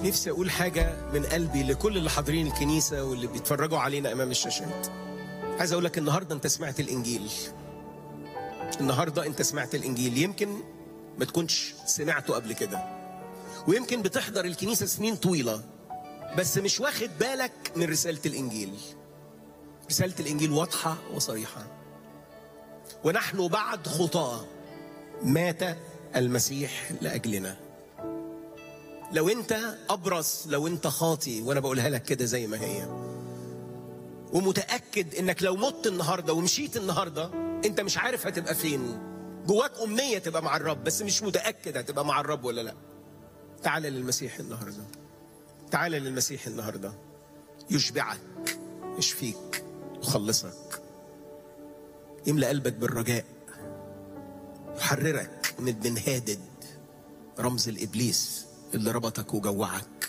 نفسي اقول حاجه من قلبي لكل اللي حاضرين الكنيسه واللي بيتفرجوا علينا امام الشاشات عايز اقول لك النهارده انت سمعت الانجيل النهارده انت سمعت الانجيل يمكن ما تكونش سمعته قبل كده ويمكن بتحضر الكنيسه سنين طويله بس مش واخد بالك من رساله الانجيل رساله الانجيل واضحه وصريحه ونحن بعد خطاه مات المسيح لاجلنا لو انت ابرص لو انت خاطي وانا بقولها لك كده زي ما هي ومتاكد انك لو مت النهارده ومشيت النهارده انت مش عارف هتبقى فين جواك امنيه تبقى مع الرب بس مش متاكد هتبقى مع الرب ولا لا تعال للمسيح النهارده تعال للمسيح النهارده يشبعك يشفيك يخلصك يملأ قلبك بالرجاء يحررك من بن هادد رمز الإبليس اللي ربطك وجوعك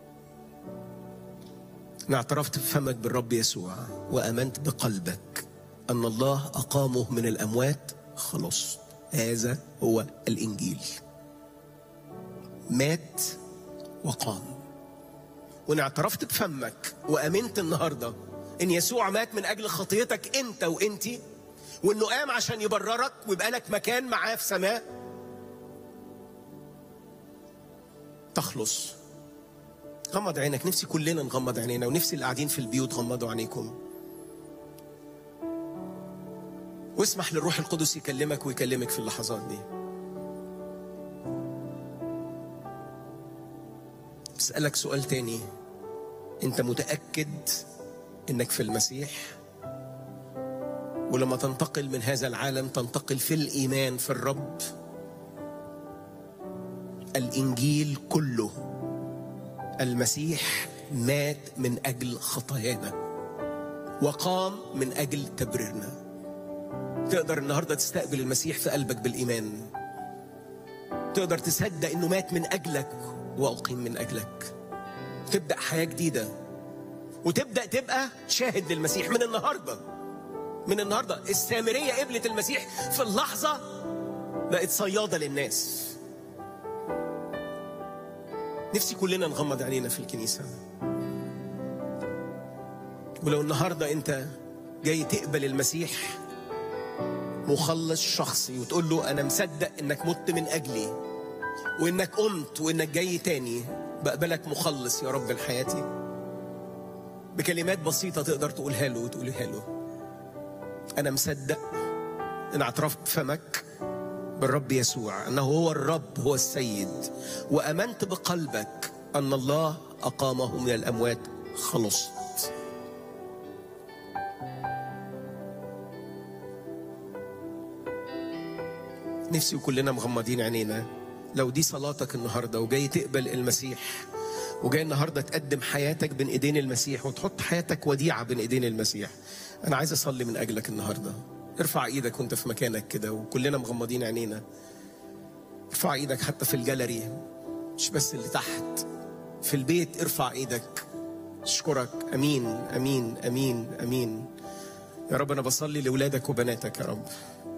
أنا اعترفت بفمك بالرب يسوع وأمنت بقلبك أن الله أقامه من الأموات خلاص هذا هو الإنجيل مات وقام وأنا اعترفت بفمك وأمنت النهاردة إن يسوع مات من أجل خطيتك أنت وأنتي وإنه قام عشان يبررك ويبقى لك مكان معاه في سماء تخلص غمض عينك نفسي كلنا نغمض عينينا ونفسي اللي قاعدين في البيوت غمضوا عينيكم واسمح للروح القدس يكلمك ويكلمك في اللحظات دي اسألك سؤال تاني انت متأكد انك في المسيح ولما تنتقل من هذا العالم تنتقل في الإيمان في الرب الإنجيل كله المسيح مات من أجل خطايانا وقام من أجل تبريرنا تقدر النهاردة تستقبل المسيح في قلبك بالإيمان تقدر تصدق أنه مات من أجلك وأقيم من أجلك تبدأ حياة جديدة وتبدأ تبقى شاهد للمسيح من النهارده من النهارده السامريه قبلت المسيح في اللحظه بقت صياده للناس نفسي كلنا نغمض عينينا في الكنيسه ولو النهارده انت جاي تقبل المسيح مخلص شخصي وتقول له انا مصدق انك مت من اجلي وانك قمت وانك جاي تاني بقبلك مخلص يا رب لحياتي بكلمات بسيطه تقدر تقولها له وتقولها له أنا مصدق إن اعترفت بفمك بالرب يسوع أنه هو الرب هو السيد وأمنت بقلبك أن الله أقامه من الأموات خلصت نفسي كلنا مغمضين عينينا لو دي صلاتك النهارده وجاي تقبل المسيح وجاي النهارده تقدم حياتك بين ايدين المسيح وتحط حياتك وديعه بين ايدين المسيح انا عايز اصلي من اجلك النهارده ارفع ايدك وانت في مكانك كده وكلنا مغمضين عينينا ارفع ايدك حتى في الجاليري مش بس اللي تحت في البيت ارفع ايدك اشكرك امين امين امين امين يا رب انا بصلي لاولادك وبناتك يا رب